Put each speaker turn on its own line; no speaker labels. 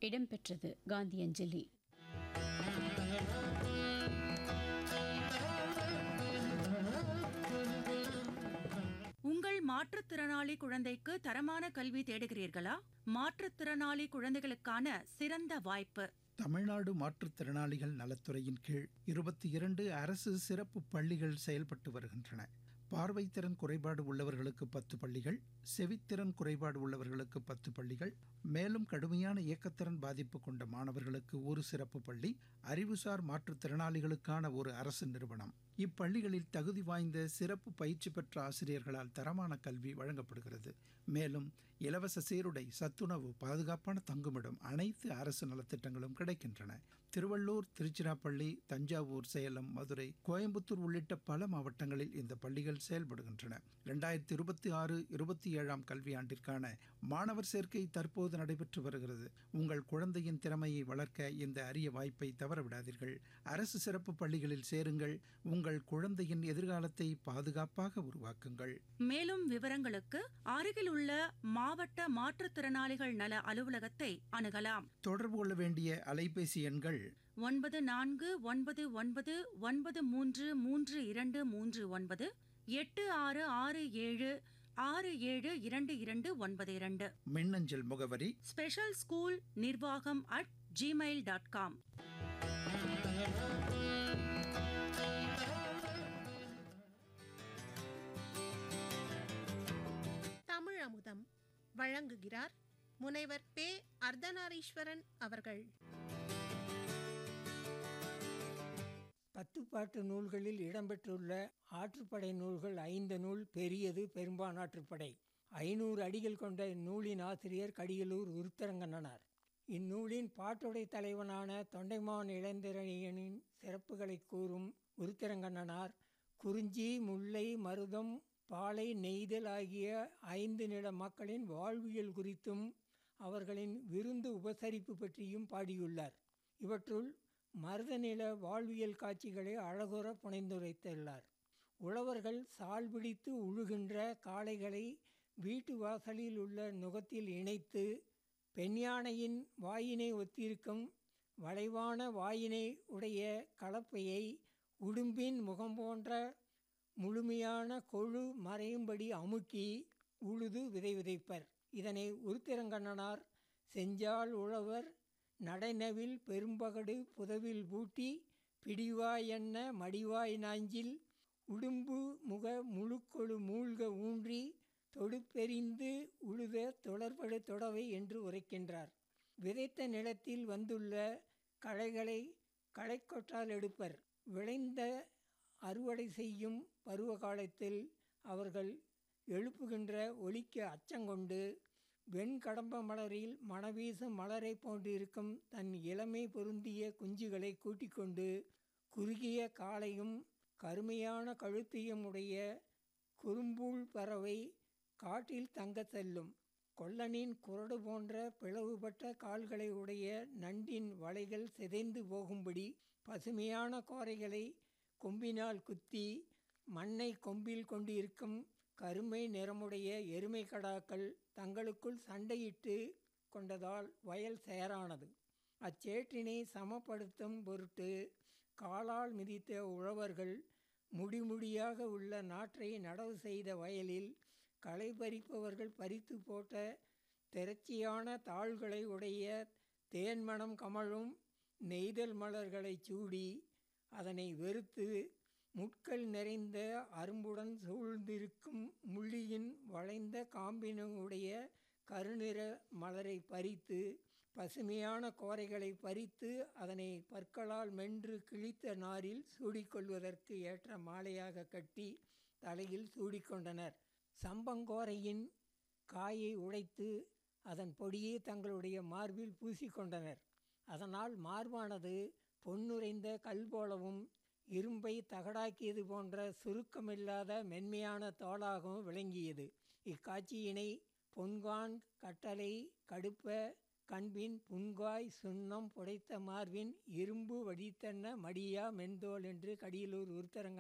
இடம்பெற்றது காந்தியஞ்சலி
உங்கள் மாற்றுத்திறனாளி குழந்தைக்கு தரமான கல்வி தேடுகிறீர்களா மாற்றுத்திறனாளி குழந்தைகளுக்கான சிறந்த வாய்ப்பு
தமிழ்நாடு மாற்றுத்திறனாளிகள் நலத்துறையின் கீழ் இருபத்தி இரண்டு அரசு சிறப்பு பள்ளிகள் செயல்பட்டு வருகின்றன பார்வைத்திறன் குறைபாடு உள்ளவர்களுக்கு பத்து பள்ளிகள் செவித்திறன் குறைபாடு உள்ளவர்களுக்கு பத்து பள்ளிகள் மேலும் கடுமையான இயக்கத்திறன் பாதிப்பு கொண்ட மாணவர்களுக்கு ஒரு சிறப்பு பள்ளி அறிவுசார் மாற்றுத்திறனாளிகளுக்கான ஒரு அரசு நிறுவனம் இப்பள்ளிகளில் தகுதி வாய்ந்த சிறப்பு பயிற்சி பெற்ற ஆசிரியர்களால் தரமான கல்வி வழங்கப்படுகிறது மேலும் இலவச சீருடை சத்துணவு பாதுகாப்பான தங்குமிடம் அனைத்து அரசு நலத்திட்டங்களும் கிடைக்கின்றன திருவள்ளூர் திருச்சிராப்பள்ளி தஞ்சாவூர் சேலம் மதுரை கோயம்புத்தூர் உள்ளிட்ட பல மாவட்டங்களில் இந்த பள்ளிகள் செயல்படுகின்றன இரண்டாயிரத்தி இருபத்தி ஆறு இருபத்தி ஏழாம் கல்வியாண்டிற்கான மாணவர் சேர்க்கை தற்போது நடைபெற்று வருகிறது உங்கள் குழந்தையின் திறமையை வளர்க்க இந்த அரிய வாய்ப்பை தவறவிடாதீர்கள் அரசு சிறப்பு பள்ளிகளில் சேருங்கள் உங்கள் குழந்தையின் எதிர்காலத்தை பாதுகாப்பாக உருவாக்குங்கள்
மேலும் விவரங்களுக்கு அருகிலுள்ள மாவட்ட மாற்றுத்திறனாளிகள் நல அலுவலகத்தை அணுகலாம்
தொடர்பு கொள்ள வேண்டிய அலைபேசி எண்கள்
ஒன்பது நான்கு ஒன்பது ஒன்பது ஒன்பது மூன்று மூன்று இரண்டு மூன்று ஒன்பது எட்டு ஆறு ஆறு ஏழு ஆறு ஏழு இரண்டு இரண்டு ஒன்பது இரண்டு
மின்னஞ்சல் முகவரி
ஸ்பெஷல் ஸ்கூல் நிர்வாகம் at gmail dot com
Tamil Amudham வழங்குகிறார் முனைவர் பே அர்த்தநாரீஸ்வரன் அவர்கள்
பத்துப்பாட்டு நூல்களில் இடம்பெற்றுள்ள ஆற்றுப்படை நூல்கள் ஐந்து நூல் பெரியது பெரும்பானாற்றுப்படை ஐநூறு அடிகள் கொண்ட இந்நூலின் ஆசிரியர் கடியலூர் உருத்தரங்கண்ணனார் இந்நூலின் பாட்டுடை தலைவனான தொண்டைமான் இளந்திரணியனின் சிறப்புகளை கூறும் உருத்திரங்கண்ணனார் குறிஞ்சி முல்லை மருதம் பாலை நெய்தல் ஆகிய ஐந்து நில மக்களின் வாழ்வியல் குறித்தும் அவர்களின் விருந்து உபசரிப்பு பற்றியும் பாடியுள்ளார் இவற்றுள் மருதநில வாழ்வியல் காட்சிகளை அழகுற புனைந்துரைத்துள்ளார் உழவர்கள் சால் பிடித்து உழுகின்ற காளைகளை வீட்டு வாசலில் உள்ள நுகத்தில் இணைத்து பெண்யானையின் வாயினை ஒத்திருக்கும் வளைவான வாயினை உடைய கலப்பையை உடும்பின் முகம் போன்ற முழுமையான கொழு மறையும்படி அமுக்கி உழுது விதை விதைப்பர் இதனை உருத்திரங்கண்ணனார் செஞ்சால் உழவர் நடைநவில் பெரும்பகடு புதவில் பூட்டி பிடிவாய் என்ன மடிவாய் நாஞ்சில் உடும்பு முக முழுக்கொழு மூழ்க ஊன்றி தொடுப்பெறிந்து உழுத தொடர்படு தொடவை என்று உரைக்கின்றார் விதைத்த நிலத்தில் வந்துள்ள களைகளை களைக்கொற்றால் எடுப்பர் விளைந்த அறுவடை செய்யும் பருவ காலத்தில் அவர்கள் எழுப்புகின்ற ஒலிக்கு அச்சங்கொண்டு வெண்கடம்ப மலரில் மணவீசும் மலரை போன்றிருக்கும் தன் இளமை பொருந்திய குஞ்சுகளை கூட்டிக் கொண்டு குறுகிய காலையும் கருமையான கழுத்தையும் உடைய குறும்பூள் பறவை காட்டில் தங்க செல்லும் கொல்லனின் குரடு போன்ற பிளவுபட்ட கால்களை உடைய நண்டின் வலைகள் சிதைந்து போகும்படி பசுமையான கோரைகளை கொம்பினால் குத்தி மண்ணை கொம்பில் கொண்டிருக்கும் கருமை நிறமுடைய எருமை கடாக்கள் தங்களுக்குள் சண்டையிட்டு கொண்டதால் வயல் சேரானது அச்சேற்றினை சமப்படுத்தும் பொருட்டு காலால் மிதித்த உழவர்கள் முடிமுடியாக உள்ள நாற்றை நடவு செய்த வயலில் களை பறிப்பவர்கள் பறித்து போட்ட திரட்சியான தாள்களை உடைய தேன்மணம் கமழும் நெய்தல் மலர்களை சூடி அதனை வெறுத்து முட்கள் நிறைந்த அரும்புடன் சூழ்ந்திருக்கும் முள்ளியின் வளைந்த காம்பினுடைய கருநிற மலரை பறித்து பசுமையான கோரைகளை பறித்து அதனை பற்களால் மென்று கிழித்த நாரில் சூடிக்கொள்வதற்கு ஏற்ற மாலையாக கட்டி தலையில் சூடிக்கொண்டனர் சம்பங்கோரையின் காயை உடைத்து அதன் பொடியை தங்களுடைய மார்பில் பூசிக்கொண்டனர் அதனால் மார்பானது பொன்னுரைந்த கல் போலவும் இரும்பை தகடாக்கியது போன்ற சுருக்கமில்லாத மென்மையான தோளாகவும் விளங்கியது இக்காட்சியினை பொன்கான் கட்டளை கடுப்ப கண்பின் புன்காய் சுண்ணம் புடைத்த மார்பின் இரும்பு வடித்தன்ன மடியா மென்தோல் என்று கடியலூர் உருத்தரங்க